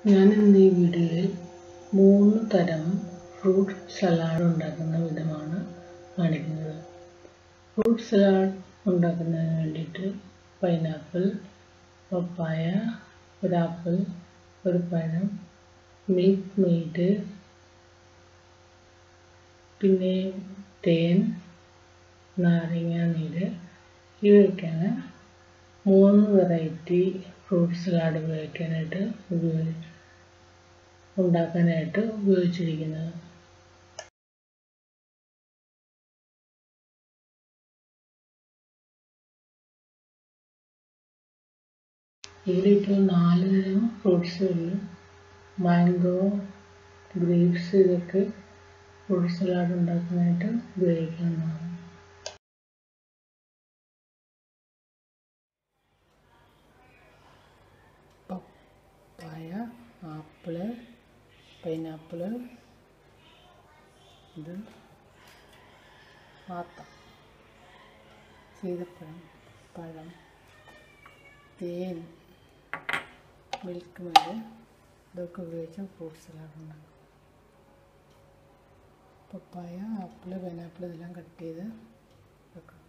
ഞാൻ ഇന്ന് ഈ വീഡിയോയിൽ മൂന്ന് തരം ഫ്രൂട്ട് സലാഡ് ഉണ്ടാക്കുന്ന വിധമാണ് കാണിക്കുന്നത് ഫ്രൂട്ട് സലാഡ് ഉണ്ടാക്കുന്നതിന് വേണ്ടിയിട്ട് പൈനാപ്പിൾ പപ്പായ ഒരു ആപ്പിൾ ഒരു പഴം മിൽക്ക് മെയ്ഡ് പിന്നെ തേൻ നാരങ്ങ നീര് ഇവയൊക്കെയാണ് മൂന്ന് വെറൈറ്റി ഫ്രൂട്ട് സലാഡ് ഉപയോഗിക്കാനായിട്ട് ഉപയോഗി ഉണ്ടാക്കാനായിട്ട് ഉപയോഗിച്ചിരിക്കുന്നത് ഇതിലിപ്പോൾ നാല് തരം ഫ്രൂട്ട്സ് ഉള്ളു മാംഗോ ഗ്രേപ്സ് ഇതൊക്കെ ഫ്രൂട്ട് സലാഡ് ഉണ്ടാക്കാനായിട്ട് ഉപയോഗിക്കാവുന്നതാണ് പപ്പായ ആപ്പിള് പൈനാപ്പിള് ഇത് ആത്ത സീതപ്പഴം പഴം തേൻ മിൽക്ക് മെയ്ഡ് ഇതൊക്കെ ഉപയോഗിച്ച് ഫ്രൂട്ട് സലാഡ് ഉണ്ടാക്കും പപ്പായ ആപ്പിള് പൈനാപ്പിൾ ഇതെല്ലാം കട്ട് ചെയ്ത് വെക്കാം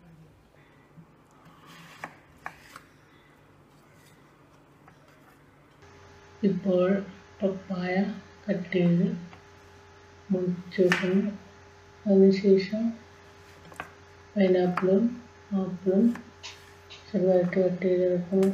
ഇപ്പോൾ പപ്പായ കട്ട് ചെയ്ത് മുറിച്ച് വെക്കുന്നു അതിനുശേഷം പൈനാപ്പിളും ആപ്പിളും ചെറുതായിട്ട് കട്ട് ചെയ്ത് വെക്കുന്നു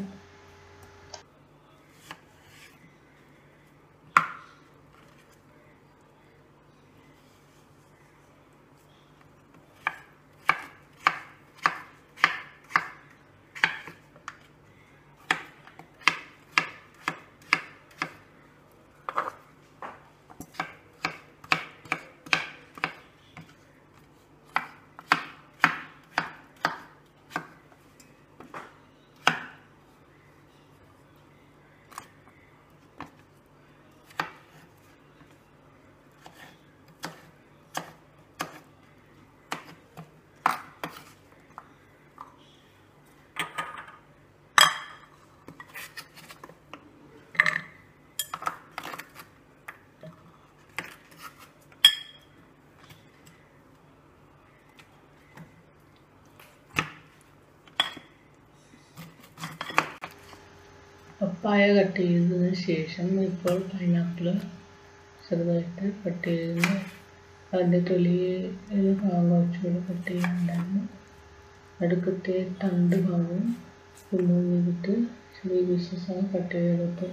പപ്പായ കട്ട് ചെയ്തതിന് ശേഷം ഇപ്പോൾ പൈനാപ്പിൾ ചെറുതായിട്ട് കട്ട് ചെയ്ത് അതിൻ്റെ തൊലി ഒരു ഭാഗം കുറച്ചുകൂടി കട്ട് ചെയ്യാനുണ്ടായിരുന്നു അടുക്കത്തെ തണ്ട് ഭാഗവും റിമൂവ് ചെയ്തിട്ട് ചെറിയ പീസസാണ് കട്ട് ചെയ്തെടുത്ത്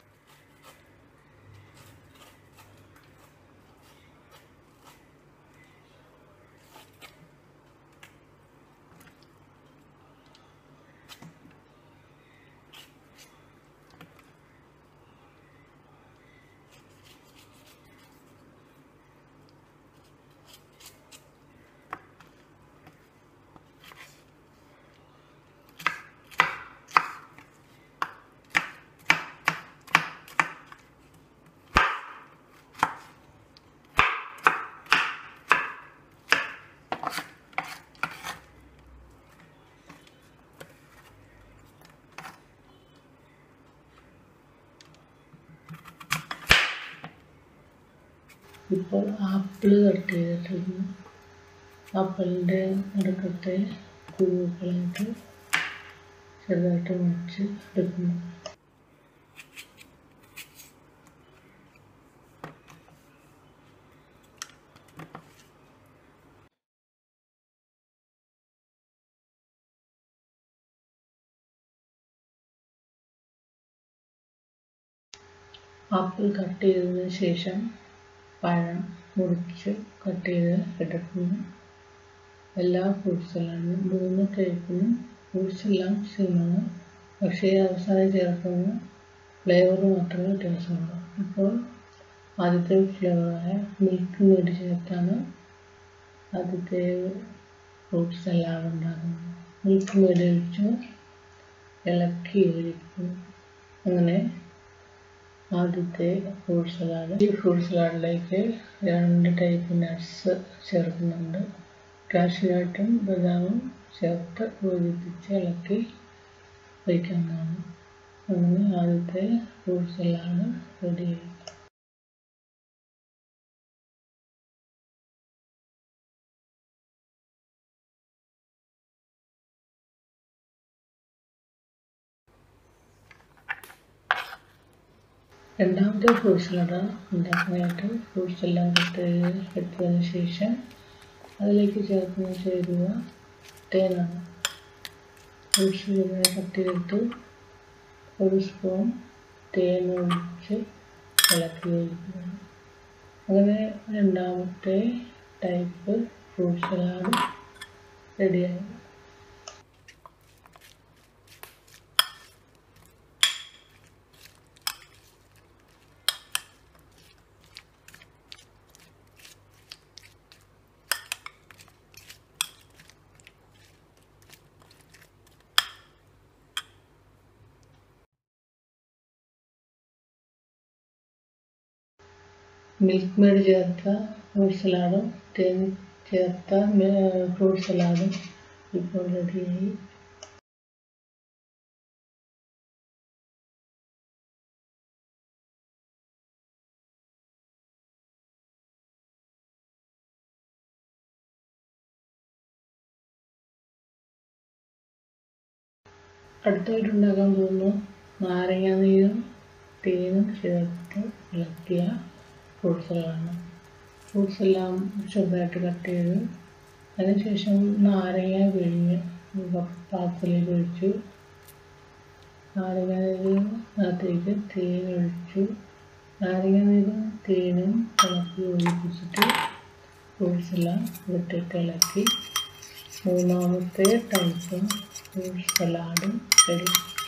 ഇപ്പോൾ ആപ്പിൾ കട്ട് ചെയ്തിട്ടുണ്ട് ആപ്പിളിൻ്റെ നടുക്കത്തെ കുരുക്കളായിട്ട് ചെറുതായിട്ട് മുറിച്ച് എടുക്കുന്നു ആപ്പിൾ കട്ട് ചെയ്തതിന് ശേഷം പഴം മുറിച്ച് കട്ട് ചെയ്ത് എടുക്കുന്നു എല്ലാ ഫ്രൂട്ട്സെല്ലാം മൂന്ന് ടൈപ്പിനും ഫ്രൂട്ട്സ് എല്ലാം സെയിമാണ് പക്ഷേ അവസാനം ചേർക്കുന്ന ഫ്ലേവർ മാത്രമേ വ്യത്യാസമുള്ളൂ ഇപ്പോൾ ആദ്യത്തെ ഫ്ലേവറായ മിൽക്ക് മേടി ചേർത്താണ് ആദ്യത്തെ ഫ്രൂട്ട്സ് എല്ലാം ഉണ്ടാക്കുന്നത് മിൽക്ക് മേടി ഒഴിച്ച് ഇളക്കി യോജിക്കുന്നു അങ്ങനെ ആദ്യത്തെ ഫ്രൂട്ട് സലാഡ് ഈ ഫ്രൂട്ട് സലാഡിലേക്ക് രണ്ട് ടൈപ്പ് നട്ട്സ് ചേർക്കുന്നുണ്ട് കാഷ്യൂനട്ടും ബദാമും ചേർത്ത് യോജിപ്പിച്ച് ഇളക്കി വയ്ക്കുന്നതാണ് അങ്ങനെ ആദ്യത്തെ ഫ്രൂട്ട്സ് എല്ലാം റെഡി ആയി രണ്ടാമത്തെ ഫ്രൂട്ട്സ് സലാഡ് ഉണ്ടാക്കാനായിട്ട് ഫ്രൂട്ട്സ് എല്ലാം കട്ട് ചെയ്ത് എടുത്തതിന് ശേഷം അതിലേക്ക് ചേർക്കുന്ന ചേരുവ തേനാണ് ഫ്രൂട്ട്സ് ഇങ്ങനെ കട്ട് ചെയ്തിട്ട് ഒരു സ്പൂൺ തേൻ ഒഴിച്ച് ഇളക്കി യോജിപ്പിക്കണം അങ്ങനെ രണ്ടാമത്തെ ടൈപ്പ് ഫ്രൂട്ട് സലാഡ് റെഡിയായി മിൽക്ക് മെയ്ഡ് ചേർത്ത ഫ്രൂട്ട് സലാഡും തേൻ ചേർത്ത ഫ്രൂട്ട് സലാഡും ഇപ്പോൾ റെഡിയായി അടുത്തായിട്ട് ഉണ്ടാക്കാൻ പോകുന്നു നാരങ്ങ നീരും തേനും ചേർത്ത് ഇളക്കിയ ഫ്രൂട്ട്സുകളാണ് ഫ്രൂട്ട്സ് എല്ലാം ചെറുതായിട്ട് കട്ട് ചെയ്ത് അതിനുശേഷം നാരങ്ങ പിഴിഞ്ഞ് പാത്രത്തിലേക്ക് ഒഴിച്ചു നാരങ്ങ നീരിനകത്തേക്ക് തേൻ ഒഴിച്ചു നാരങ്ങ നീരും തേനും ഇളക്കി ഒഴിപ്പിച്ചിട്ട് ഫ്രൂട്ട്സ് എല്ലാം ഇട്ടിട്ട് ഇളക്കി മൂന്നാമത്തെ ടൈപ്പ് ഫ്രൂട്ട് സലാഡും റെഡി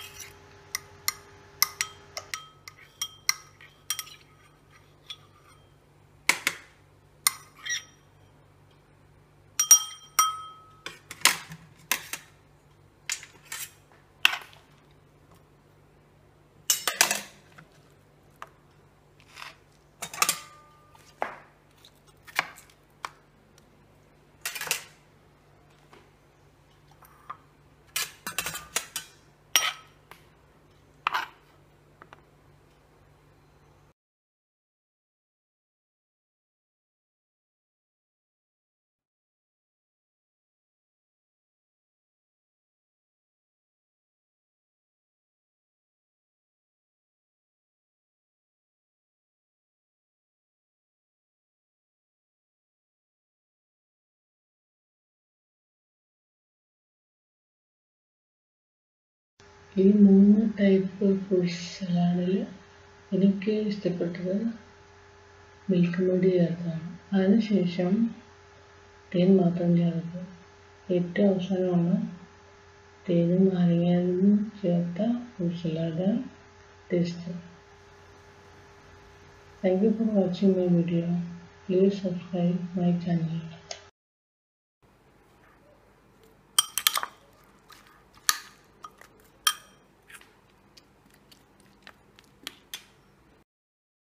ഈ മൂന്ന് ടൈപ്പ് ഫുഡ് സലാഡിൽ എനിക്ക് ഇഷ്ടപ്പെട്ടത് മിൽക്ക് മെയ്ഡ് ചേർത്താണ് അതിനുശേഷം തേൻ മാത്രം ചേർത്ത് ഏറ്റവും അവസാനമാണ് തേനും നാരങ്ങയും ചേർത്ത food salad taste thank you for watching my video please subscribe my channel